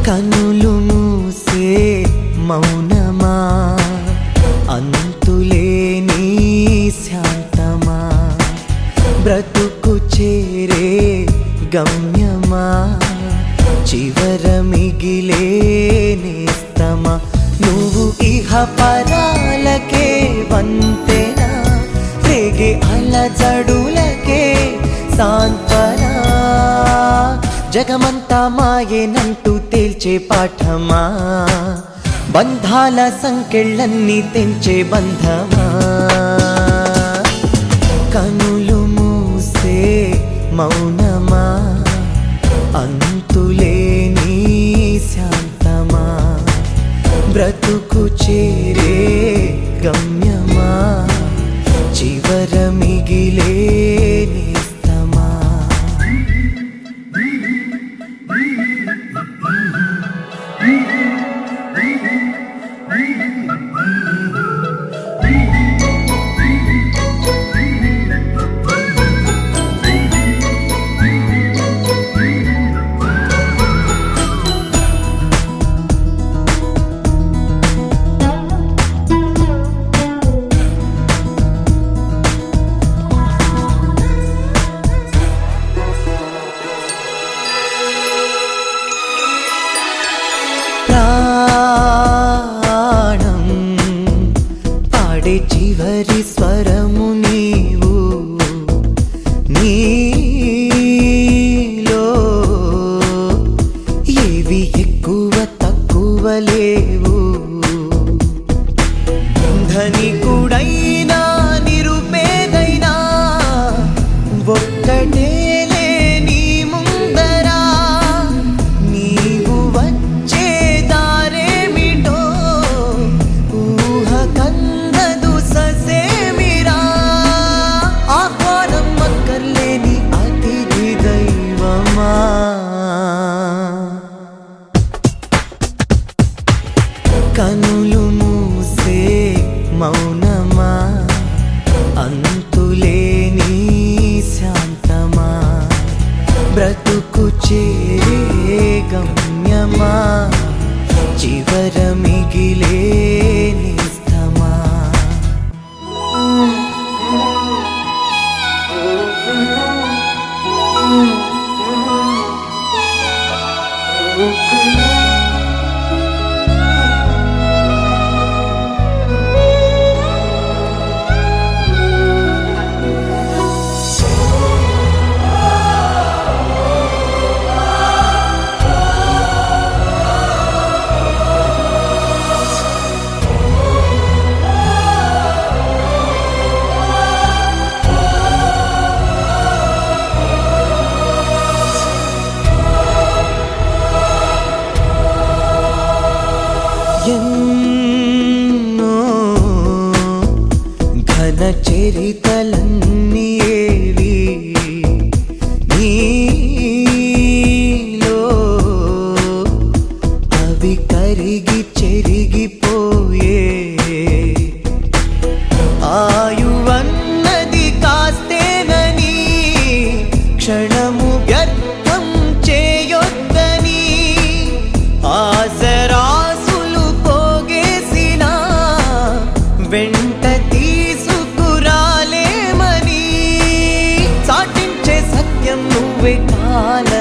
కనులు మూసే మౌనమా అంతులేని శాంతమా బ్రతుకు చేరే గమ్యమా చివర మిగిలే నేస్తమా నువ్వు ఇహ పరాలకే వంతెనా రేగే అలజడులకే సాంత్వనా జగమంతా మాయేనంటూ తేల్చే పాఠమా బంధాల సంకెళ్ళన్నీ తెంచే బంధమా కనులు మూసే మౌనమా అంతులేని శాంతమా బ్రతుకు చేరే గమ్యమా చివర మిగిలే నేస్తమా ప్రాణం పాడే చివరి స్వరము నీవు నీలో ఏవి ఎక్కువ తక్కువ లేవు ధనికుడైనా నిరుపేదైనా ఒక్కటేలే నీ ముందరా నీవు వచ్చే దారేమిటో ఊహ కందదు ససేమిరా ఆహ్వానం అక్కర్లేని అతిథి దైవమా కనులు మూసే మౌనమా అంతులేని శాంతమా బ్రతుకు చేరే గమ్యమా చివర మిగిలే నిస్తమా ఎన్నో ఘన చరితలన్నీ ఏవి నీలో అవి కరిగి చెరిగిపోయే ఆయువన్నది కాస్తేనని క్షణము వ్యర్థం చేయొద్దని ఆసరాసులు పోగేసిన వెంట తీసుకురాలేమని సాటించే సత్యం నువ్వే కాల